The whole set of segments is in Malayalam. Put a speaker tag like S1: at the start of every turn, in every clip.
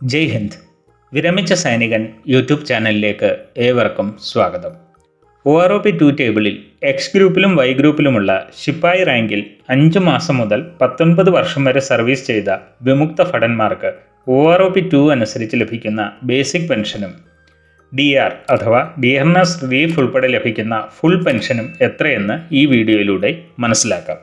S1: ജയ് ഹിന്ദ് വിരമിച്ച സൈനികൻ യൂട്യൂബ് ചാനലിലേക്ക് ഏവർക്കും സ്വാഗതം O R O P two ടേബിളിൽ എക്സ് ഗ്രൂപ്പിലും വൈ ഗ്രൂപ്പിലുമുള്ള ശിപ്പായി റാങ്കിൽ അഞ്ച് മാസം മുതൽ പത്തൊൻപത് വർഷം വരെ സർവീസ് ചെയ്ത വിമുക്ത ഭടന്മാർക്ക് O R O P two അനുസരിച്ച് ലഭിക്കുന്ന ബേസിക് പെൻഷനും ഡി ആർ അഥവാ ഡിയർനസ് റിലീഫ് ഉൾപ്പെടെ ലഭിക്കുന്ന ഫുൾ പെൻഷനും എത്രയെന്ന് ഈ വീഡിയോയിലൂടെ മനസ്സിലാക്കാം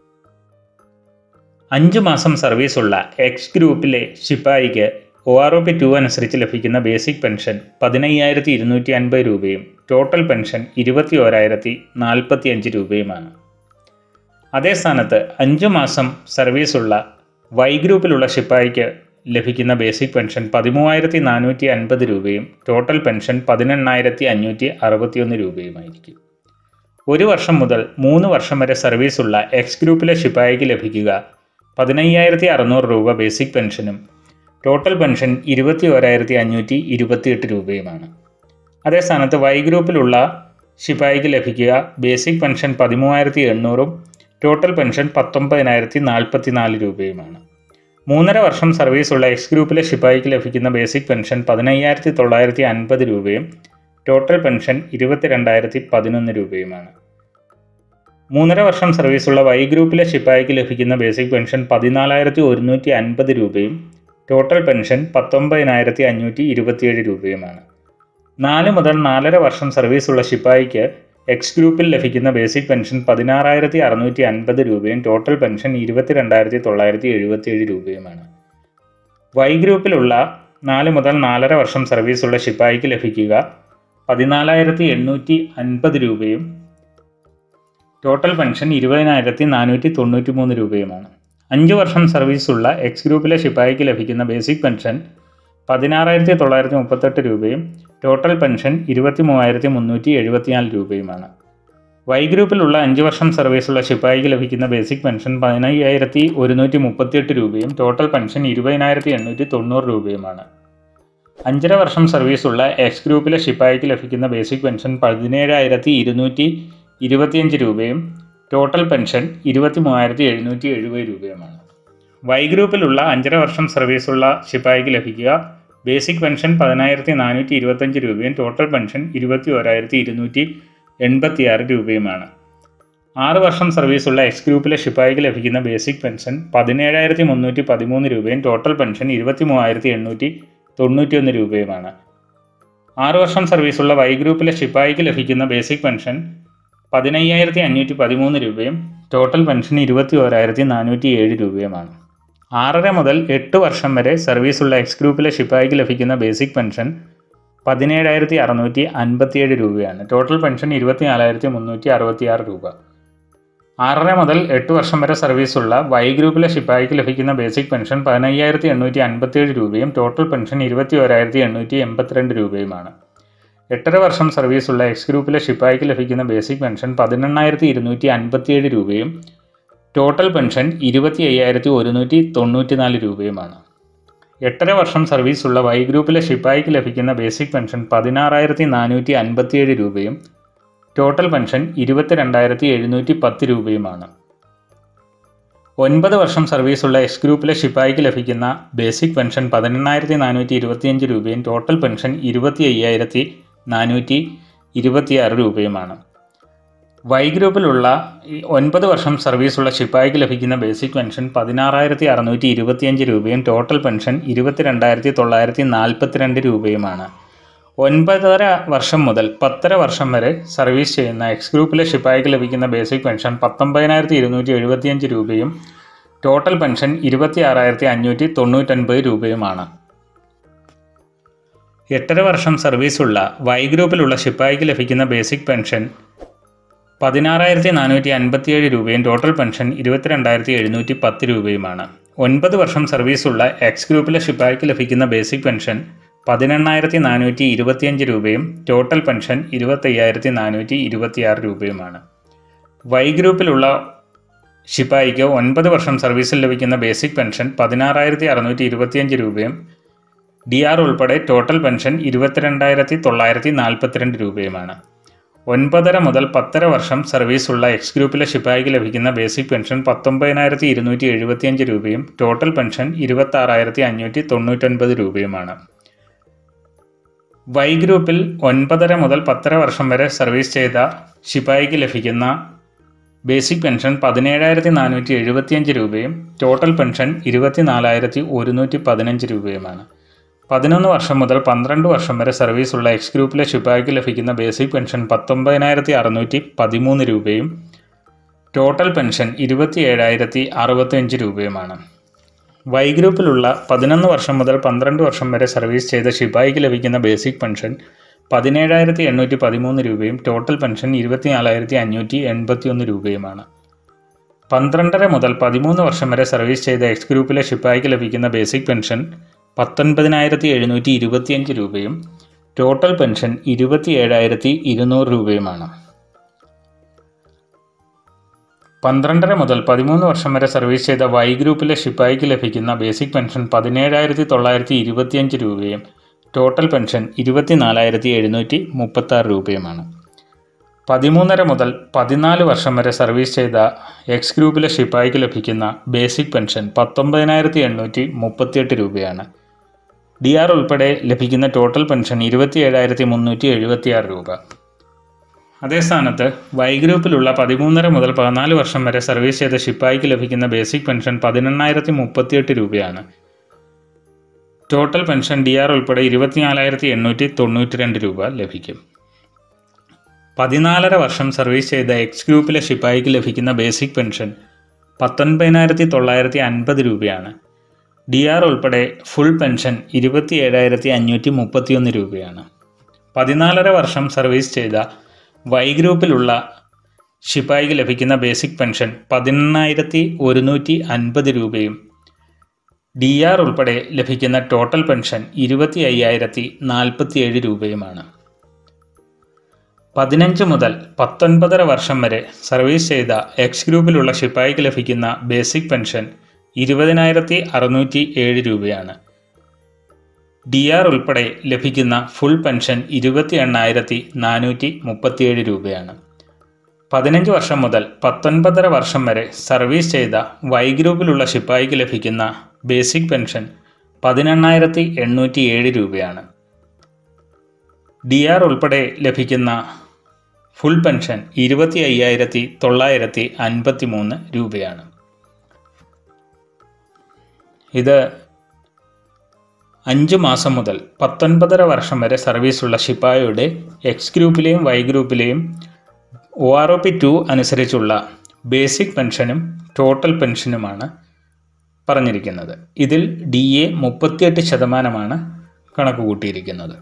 S1: അഞ്ച് മാസം സർവീസുള്ള എക്സ് ഗ്രൂപ്പിലെ ശിപ്പായിക്ക് O R O P two അനുസരിച്ച് ലഭിക്കുന്ന ബേസിക് പെൻഷൻ പതിനയ്യായിരത്തി ഇരുന്നൂറ്റി അൻപത് രൂപയും ടോട്ടൽ പെൻഷൻ ഇരുപത്തി ഓരായിരത്തി നാൽപ്പത്തി അഞ്ച് രൂപയുമാണ് അതേ സ്ഥാനത്ത് അഞ്ച് മാസം സർവീസുള്ള വൈ ഗ്രൂപ്പിലുള്ള ശിപ്പായിക്ക് ലഭിക്കുന്ന ബേസിക് പെൻഷൻ പതിമൂവായിരത്തി നാനൂറ്റി അൻപത് രൂപയും ടോട്ടൽ പെൻഷൻ പതിനെണ്ണായിരത്തി അഞ്ഞൂറ്റി അറുപത്തിയൊന്ന് രൂപയുമായിരിക്കും ഒരു വർഷം മുതൽ മൂന്ന് വർഷം വരെ സർവീസുള്ള എക്സ് ഗ്രൂപ്പിലെ ശിപ്പായിക്ക് ലഭിക്കുക പതിനയ്യായിരത്തി അറുന്നൂറ് രൂപ ബേസിക് പെൻഷനും ടോട്ടൽ പെൻഷൻ ഇരുപത്തി ഓരായിരത്തി അഞ്ഞൂറ്റി ഇരുപത്തിയെട്ട് രൂപയുമാണ് അതേ സ്ഥാനത്ത് വൈ ഗ്രൂപ്പിലുള്ള ശിപ്പായിക്ക് ലഭിക്കുക ബേസിക് പെൻഷൻ പതിമൂവായിരത്തി എണ്ണൂറും ടോട്ടൽ പെൻഷൻ പത്തൊമ്പതിനായിരത്തി നാൽപ്പത്തി നാല് രൂപയുമാണ് മൂന്നര വർഷം സർവീസുള്ള എക്സ് ഗ്രൂപ്പിലെ ശിപ്പായിക്ക് ലഭിക്കുന്ന ബേസിക് പെൻഷൻ പതിനയ്യായിരത്തി തൊള്ളായിരത്തി അൻപത് രൂപയും ടോട്ടൽ പെൻഷൻ ഇരുപത്തിരണ്ടായിരത്തി പതിനൊന്ന് രൂപയുമാണ് മൂന്നര വർഷം സർവീസുള്ള വൈ ഗ്രൂപ്പിലെ ശിപ്പായിക്ക് ലഭിക്കുന്ന ബേസിക് പെൻഷൻ പതിനാലായിരത്തി ഒരുന്നൂറ്റി അൻപത് രൂപയും ടോട്ടൽ പെൻഷൻ പത്തൊമ്പതിനായിരത്തി അഞ്ഞൂറ്റി ഇരുപത്തിയേഴ് രൂപയുമാണ് നാല് മുതൽ നാലര വർഷം സർവീസുള്ള ശിപ്പായിക്ക് എക്സ് ഗ്രൂപ്പിൽ ലഭിക്കുന്ന ബേസിക് പെൻഷൻ പതിനാറായിരത്തി അറുന്നൂറ്റി അൻപത് രൂപയും ടോട്ടൽ പെൻഷൻ ഇരുപത്തിരണ്ടായിരത്തി തൊള്ളായിരത്തി എഴുപത്തിയേഴ് രൂപയുമാണ് വൈ ഗ്രൂപ്പിലുള്ള നാല് മുതൽ നാലര വർഷം സർവീസുള്ള ശിപ്പായിക്ക് ലഭിക്കുക പതിനാലായിരത്തി എണ്ണൂറ്റി അൻപത് രൂപയും ടോട്ടൽ പെൻഷൻ ഇരുപതിനായിരത്തി നാനൂറ്റി തൊണ്ണൂറ്റി മൂന്ന് രൂപയുമാണ് അഞ്ച് വർഷം സർവീസുള്ള എക്സ് ഗ്രൂപ്പിലെ ശിപ്പായിക്ക് ലഭിക്കുന്ന ബേസിക് പെൻഷൻ പതിനാറായിരത്തി തൊള്ളായിരത്തി മുപ്പത്തെട്ട് രൂപയും ടോട്ടൽ പെൻഷൻ ഇരുപത്തി മൂവായിരത്തി മുന്നൂറ്റി എഴുപത്തിനാല് രൂപയുമാണ് വൈ ഗ്രൂപ്പിലുള്ള അഞ്ച് വർഷം സർവീസുള്ള ശിപ്പായിക്ക് ലഭിക്കുന്ന ബേസിക് പെൻഷൻ പതിനയ്യായിരത്തി ഒരുന്നൂറ്റി മുപ്പത്തിയെട്ട് രൂപയും ടോട്ടൽ പെൻഷൻ ഇരുപതിനായിരത്തി എണ്ണൂറ്റി തൊണ്ണൂറ് രൂപയുമാണ് അഞ്ചര വർഷം സർവീസുള്ള എക്സ് ഗ്രൂപ്പിലെ ശിപ്പായിക്ക് ലഭിക്കുന്ന ബേസിക് പെൻഷൻ പതിനേഴായിരത്തി ഇരുന്നൂറ്റി ഇരുപത്തിയഞ്ച് രൂപയും ടോട്ടൽ പെൻഷൻ ഇരുപത്തി മൂവായിരത്തി എഴുന്നൂറ്റി എഴുപത് രൂപയുമാണ് വൈ ഗ്രൂപ്പിലുള്ള അഞ്ചര വർഷം സർവീസുള്ള ശിപ്പായിക്ക് ലഭിക്കുക ബേസിക് പെൻഷൻ പതിനായിരത്തി നാനൂറ്റി ഇരുപത്തഞ്ച് രൂപയും ടോട്ടൽ പെൻഷൻ ഇരുപത്തി ഓരായിരത്തി ഇരുന്നൂറ്റി എൺപത്തിയാറ് രൂപയുമാണ് ആറ് വർഷം സർവീസുള്ള എക്സ് ഗ്രൂപ്പിലെ ശിപ്പായിക്ക് ലഭിക്കുന്ന ബേസിക് പെൻഷൻ പതിനേഴായിരത്തി മുന്നൂറ്റി പതിമൂന്ന് രൂപയും ടോട്ടൽ പെൻഷൻ ഇരുപത്തി മൂവായിരത്തി എണ്ണൂറ്റി തൊണ്ണൂറ്റിയൊന്ന് രൂപയുമാണ് ആറ് വർഷം സർവീസുള്ള വൈ ഗ്രൂപ്പിലെ ശിപ്പായിക്ക് ലഭിക്കുന്ന ബേസിക് പെൻഷൻ പതിനയ്യായിരത്തി അഞ്ഞൂറ്റി പതിമൂന്ന് രൂപയും ടോട്ടൽ പെൻഷൻ ഇരുപത്തി ഓരായിരത്തി നാനൂറ്റി ഏഴ് രൂപയുമാണ് ആറര മുതൽ എട്ട് വർഷം വരെ സർവീസുള്ള എക്സ് ഗ്രൂപ്പിലെ ശിപ്പായിക്ക് ലഭിക്കുന്ന ബേസിക് പെൻഷൻ പതിനേഴായിരത്തി അറുന്നൂറ്റി അൻപത്തിയേഴ് രൂപയാണ് ടോട്ടൽ പെൻഷൻ ഇരുപത്തി നാലായിരത്തി മുന്നൂറ്റി അറുപത്തിയാറ് രൂപ ആറര മുതൽ എട്ട് വർഷം വരെ സർവീസുള്ള വൈ ഗ്രൂപ്പിലെ ശിപ്പായിക്ക് ലഭിക്കുന്ന ബേസിക് പെൻഷൻ പതിനയ്യായിരത്തി എണ്ണൂറ്റി അൻപത്തിയേഴ് രൂപയും ടോട്ടൽ പെൻഷൻ ഇരുപത്തി ഓരായിരത്തി എണ്ണൂറ്റി എൺപത്തിരണ്ട് രൂപയുമാണ് എട്ടര വർഷം സർവീസുള്ള എക്സ് ഗ്രൂപ്പിലെ ശിപ്പായിക്ക് ലഭിക്കുന്ന ബേസിക് പെൻഷൻ പതിനെണ്ണായിരത്തി ഇരുന്നൂറ്റി അൻപത്തിയേഴ് രൂപയും ടോട്ടൽ പെൻഷൻ ഇരുപത്തി അയ്യായിരത്തി ഒരുന്നൂറ്റി തൊണ്ണൂറ്റി നാല് രൂപയുമാണ് എട്ടര വർഷം സർവീസുള്ള വൈ ഗ്രൂപ്പിലെ ശിപ്പായിക്ക് ലഭിക്കുന്ന ബേസിക് പെൻഷൻ പതിനാറായിരത്തി നാനൂറ്റി അൻപത്തിയേഴ് രൂപയും ടോട്ടൽ പെൻഷൻ ഇരുപത്തിരണ്ടായിരത്തി എഴുന്നൂറ്റി പത്ത് രൂപയുമാണ് ഒൻപത് വർഷം സർവീസുള്ള എക്സ് ഗ്രൂപ്പിലെ ശിപ്പായിക്ക് ലഭിക്കുന്ന ബേസിക് പെൻഷൻ പതിനെണ്ണായിരത്തി നാനൂറ്റി ഇരുപത്തിയഞ്ച് രൂപയും ടോട്ടൽ പെൻഷൻ ഇരുപത്തി അയ്യായിരത്തി നാനൂറ്റി ഇരുപത്തിയാറ് രൂപയുമാണ് വൈ ഗ്രൂപ്പിലുള്ള ഒൻപത് വർഷം സർവീസുള്ള ശിപ്പായിക്ക് ലഭിക്കുന്ന ബേസിക് പെൻഷൻ പതിനാറായിരത്തി അറുന്നൂറ്റി ഇരുപത്തിയഞ്ച് രൂപയും ടോട്ടൽ പെൻഷൻ ഇരുപത്തിരണ്ടായിരത്തി തൊള്ളായിരത്തി നാൽപ്പത്തിരണ്ട് രൂപയുമാണ് ഒൻപതര വർഷം മുതൽ പത്തര വർഷം വരെ സർവീസ് ചെയ്യുന്ന എക്സ് ഗ്രൂപ്പിലെ ശിപ്പായിക്ക് ലഭിക്കുന്ന ബേസിക് പെൻഷൻ പത്തൊമ്പതിനായിരത്തി ഇരുന്നൂറ്റി എഴുപത്തിയഞ്ച് രൂപയും ടോട്ടൽ പെൻഷൻ ഇരുപത്തി ആറായിരത്തി അഞ്ഞൂറ്റി തൊണ്ണൂറ്റൊൻപത് രൂപയുമാണ് എട്ടര വർഷം സർവീസുള്ള വൈ ഗ്രൂപ്പിലുള്ള ശിപ്പായിക്ക് ലഭിക്കുന്ന ബേസിക് പെൻഷൻ പതിനാറായിരത്തി നാനൂറ്റി അൻപത്തിയേഴ് രൂപയും ടോട്ടൽ പെൻഷൻ ഇരുപത്തിരണ്ടായിരത്തി എഴുന്നൂറ്റി പത്ത് രൂപയുമാണ് ഒൻപത് വർഷം സർവീസുള്ള എക്സ് ഗ്രൂപ്പിലെ ശിപ്പായിക്ക് ലഭിക്കുന്ന ബേസിക് പെൻഷൻ പതിനെണ്ണായിരത്തി നാനൂറ്റി ഇരുപത്തിയഞ്ച് രൂപയും ടോട്ടൽ പെൻഷൻ ഇരുപത്തയ്യായിരത്തി നാനൂറ്റി ഇരുപത്തിയാറ് രൂപയുമാണ് വൈ ഗ്രൂപ്പിലുള്ള ശിപ്പായിക്ക് ഒൻപത് വർഷം സർവീസിൽ ലഭിക്കുന്ന ബേസിക് പെൻഷൻ പതിനാറായിരത്തി അറുന്നൂറ്റി ഇരുപത്തിയഞ്ച് രൂപയും ഡി ആർ ഉൾപ്പെടെ ടോട്ടൽ പെൻഷൻ ഇരുപത്തിരണ്ടായിരത്തി തൊള്ളായിരത്തി നാൽപ്പത്തിരണ്ട് രൂപയുമാണ് ഒൻപതര മുതൽ പത്തര വർഷം സർവീസുള്ള എക്സ് ഗ്രൂപ്പിലെ ശിപായിക്ക് ലഭിക്കുന്ന ബേസിക് പെൻഷൻ പത്തൊമ്പതിനായിരത്തി ഇരുന്നൂറ്റി എഴുപത്തിയഞ്ച് രൂപയും ടോട്ടൽ പെൻഷൻ ഇരുപത്തി ആറായിരത്തി അഞ്ഞൂറ്റി തൊണ്ണൂറ്റൊൻപത് രൂപയുമാണ് വൈ ഗ്രൂപ്പിൽ ഒൻപതര മുതൽ പത്തര വർഷം വരെ സർവീസ് ചെയ്ത ശിപായിക്ക് ലഭിക്കുന്ന ബേസിക് പെൻഷൻ പതിനേഴായിരത്തി നാനൂറ്റി എഴുപത്തിയഞ്ച് രൂപയും ടോട്ടൽ പെൻഷൻ ഇരുപത്തിനാലായിരത്തി ഒരുന്നൂറ്റി പതിനഞ്ച് രൂപയുമാണ് പതിനൊന്ന് വർഷം മുതൽ പന്ത്രണ്ട് വർഷം വരെ സർവീസുള്ള എക്സ് ഗ്രൂപ്പിലെ ശിപായിക്ക് ലഭിക്കുന്ന ബേസിക് പെൻഷൻ പത്തൊമ്പതിനായിരത്തി അറുന്നൂറ്റി പതിമൂന്ന് രൂപയും ടോട്ടൽ പെൻഷൻ ഇരുപത്തി ഏഴായിരത്തി അറുപത്തിയഞ്ച് രൂപയുമാണ് വൈ ഗ്രൂപ്പിലുള്ള പതിനൊന്ന് വർഷം മുതൽ പന്ത്രണ്ട് വർഷം വരെ സർവീസ് ചെയ്ത ശിപായിക്ക് ലഭിക്കുന്ന ബേസിക് പെൻഷൻ പതിനേഴായിരത്തി എണ്ണൂറ്റി പതിമൂന്ന് രൂപയും ടോട്ടൽ പെൻഷൻ ഇരുപത്തിനാലായിരത്തി അഞ്ഞൂറ്റി എൺപത്തിയൊന്ന് രൂപയുമാണ് പന്ത്രണ്ടര മുതൽ പതിമൂന്ന് വർഷം വരെ സർവീസ് ചെയ്ത എക്സ് ഗ്രൂപ്പിലെ ശിപായിക്ക് ലഭിക്കുന്ന ബേസിക് പെൻഷൻ പത്തൊൻപതിനായിരത്തി എഴുന്നൂറ്റി ഇരുപത്തിയഞ്ച് രൂപയും ടോട്ടൽ പെൻഷൻ ഇരുപത്തി ഏഴായിരത്തി ഇരുന്നൂറ് രൂപയുമാണ് പന്ത്രണ്ടര മുതൽ പതിമൂന്ന് വർഷം വരെ സർവീസ് ചെയ്ത വൈ ഗ്രൂപ്പിലെ ശിപ്പായിക്ക് ലഭിക്കുന്ന ബേസിക് പെൻഷൻ പതിനേഴായിരത്തി തൊള്ളായിരത്തി ഇരുപത്തിയഞ്ച് രൂപയും ടോട്ടൽ പെൻഷൻ ഇരുപത്തിനാലായിരത്തി എഴുന്നൂറ്റി മുപ്പത്താറ് രൂപയുമാണ് പതിമൂന്നര മുതൽ പതിനാല് വർഷം വരെ സർവീസ് ചെയ്ത എക്സ് ഗ്രൂപ്പിലെ ശിപ്പായിക്ക് ലഭിക്കുന്ന ബേസിക് പെൻഷൻ പത്തൊമ്പതിനായിരത്തി എണ്ണൂറ്റി മുപ്പത്തിയെട്ട് രൂപയാണ് ഡി ആർ ഉൾപ്പെടെ ലഭിക്കുന്ന ടോട്ടൽ പെൻഷൻ ഇരുപത്തി ഏഴായിരത്തി മുന്നൂറ്റി എഴുപത്തിയാറ് രൂപ അതേ സ്ഥാനത്ത് വൈ ഗ്രൂപ്പിലുള്ള പതിമൂന്നര മുതൽ പതിനാല് വർഷം വരെ സർവീസ് ചെയ്ത ശിപ്പായിക്ക് ലഭിക്കുന്ന ബേസിക് പെൻഷൻ പതിനെണ്ണായിരത്തി മുപ്പത്തിയെട്ട് രൂപയാണ് ടോട്ടൽ പെൻഷൻ ഡി ആർ ഉൾപ്പെടെ ഇരുപത്തിനാലായിരത്തി എണ്ണൂറ്റി തൊണ്ണൂറ്റി രണ്ട് രൂപ ലഭിക്കും പതിനാലര വർഷം സർവീസ് ചെയ്ത എക്സ് ഗ്രൂപ്പിലെ ശിപ്പായിക്ക് ലഭിക്കുന്ന ബേസിക് പെൻഷൻ പത്തൊൻപതിനായിരത്തി തൊള്ളായിരത്തി അൻപത് രൂപയാണ് ഡി ആർ ഉൾപ്പെടെ ഫുൾ പെൻഷൻ ഇരുപത്തി ഏഴായിരത്തി അഞ്ഞൂറ്റി മുപ്പത്തിയൊന്ന് രൂപയാണ് പതിനാലര വർഷം സർവീസ് ചെയ്ത വൈ ഗ്രൂപ്പിലുള്ള ശിപ്പായിക്ക് ലഭിക്കുന്ന ബേസിക് പെൻഷൻ പതിനെണ്ണായിരത്തി ഒരുന്നൂറ്റി അൻപത് രൂപയും ഡി ആർ ഉൾപ്പെടെ ലഭിക്കുന്ന ടോട്ടൽ പെൻഷൻ ഇരുപത്തി അയ്യായിരത്തി നാൽപ്പത്തിയേഴ് രൂപയുമാണ് പതിനഞ്ച് മുതൽ പത്തൊൻപതര വർഷം വരെ സർവീസ് ചെയ്ത എക്സ് ഗ്രൂപ്പിലുള്ള ശിപ്പായിക്ക് ലഭിക്കുന്ന ബേസിക് പെൻഷൻ ഇരുപതിനായിരത്തി അറുന്നൂറ്റി ഏഴ് രൂപയാണ് ഡി ആർ ഉൾപ്പെടെ ലഭിക്കുന്ന ഫുൾ പെൻഷൻ ഇരുപത്തി എണ്ണായിരത്തി നാനൂറ്റി മുപ്പത്തിയേഴ് രൂപയാണ് പതിനഞ്ച് വർഷം മുതൽ പത്തൊൻപതര വർഷം വരെ സർവീസ് ചെയ്ത വൈ ഗ്രൂപ്പിലുള്ള ശിപ്പായിക്ക് ലഭിക്കുന്ന ബേസിക് പെൻഷൻ പതിനെണ്ണായിരത്തി എണ്ണൂറ്റി ഏഴ് രൂപയാണ് ഡി ആർ ഉൾപ്പെടെ ലഭിക്കുന്ന ഫുൾ പെൻഷൻ ഇരുപത്തി അയ്യായിരത്തി തൊള്ളായിരത്തി അൻപത്തി മൂന്ന് രൂപയാണ് ഇത് അഞ്ച് മാസം മുതൽ പത്തൊൻപതര വർഷം വരെ സർവീസുള്ള ശിപ്പായിയുടെ എക്സ് ഗ്രൂപ്പിലെയും വൈ ഗ്രൂപ്പിലെയും O R O P two അനുസരിച്ചുള്ള ബേസിക് പെൻഷനും ടോട്ടൽ പെൻഷനുമാണ് പറഞ്ഞിരിക്കുന്നത് ഇതിൽ ഡി എ മുപ്പത്തിയെട്ട് ശതമാനമാണ് കണക്ക് കൂട്ടിയിരിക്കുന്നത്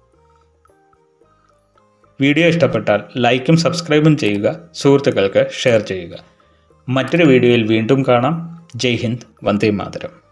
S1: വീഡിയോ ഇഷ്ടപ്പെട്ടാൽ ലൈക്കും സബ്സ്ക്രൈബും ചെയ്യുക സുഹൃത്തുക്കൾക്ക് ഷെയർ ചെയ്യുക മറ്റൊരു വീഡിയോയിൽ വീണ്ടും കാണാം ജയ് ഹിന്ദ് വന്ദേ മാതരം